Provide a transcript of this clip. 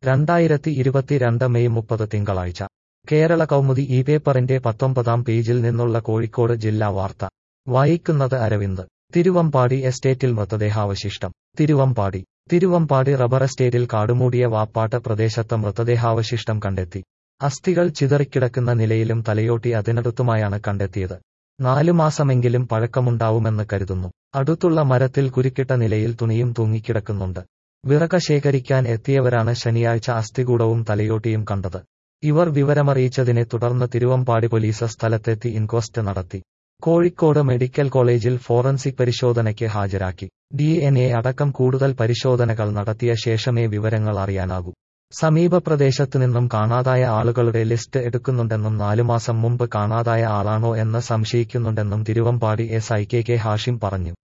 രണ്ടായിരത്തി ഇരുപത്തിരണ്ട് മെയ് മുപ്പത് തിങ്കളാഴ്ച കേരള കൗമുദി ഈ പേപ്പറിന്റെ പത്തൊമ്പതാം പേജിൽ നിന്നുള്ള കോഴിക്കോട് ജില്ലാ വാർത്ത വായിക്കുന്നത് അരവിന്ദ് തിരുവമ്പാടി എസ്റ്റേറ്റിൽ മൃതദേഹാവശിഷ്ടം തിരുവമ്പാടി തിരുവമ്പാടി റബ്ബർ എസ്റ്റേറ്റിൽ കാടുമൂടിയ വാപ്പാട്ട് പ്രദേശത്ത് മൃതദേഹാവശിഷ്ടം കണ്ടെത്തി അസ്ഥികൾ ചിതറിക്കിടക്കുന്ന നിലയിലും തലയോട്ടി അതിനടുത്തുമായാണ് കണ്ടെത്തിയത് നാലു മാസമെങ്കിലും പഴക്കമുണ്ടാവുമെന്ന് കരുതുന്നു അടുത്തുള്ള മരത്തിൽ കുരുക്കിട്ട നിലയിൽ തുണിയും തൂങ്ങിക്കിടക്കുന്നുണ്ട് വിറക ശേഖരിക്കാൻ എത്തിയവരാണ് ശനിയാഴ്ച അസ്ഥികൂടവും തലയോട്ടിയും കണ്ടത് ഇവർ വിവരമറിയിച്ചതിനെ തുടർന്ന് തിരുവമ്പാടി പോലീസ് സ്ഥലത്തെത്തി ഇൻക്വസ്റ്റ് നടത്തി കോഴിക്കോട് മെഡിക്കൽ കോളേജിൽ ഫോറൻസിക് പരിശോധനയ്ക്ക് ഹാജരാക്കി ഡി എൻ എ അടക്കം കൂടുതൽ പരിശോധനകൾ നടത്തിയ ശേഷമേ വിവരങ്ങൾ അറിയാനാകൂ സമീപ പ്രദേശത്ത് നിന്നും കാണാതായ ആളുകളുടെ ലിസ്റ്റ് എടുക്കുന്നുണ്ടെന്നും നാലുമാസം മുമ്പ് കാണാതായ ആളാണോ എന്ന് സംശയിക്കുന്നുണ്ടെന്നും തിരുവമ്പാടി എസ് ഐ കെ കെ ഹാഷിം പറഞ്ഞു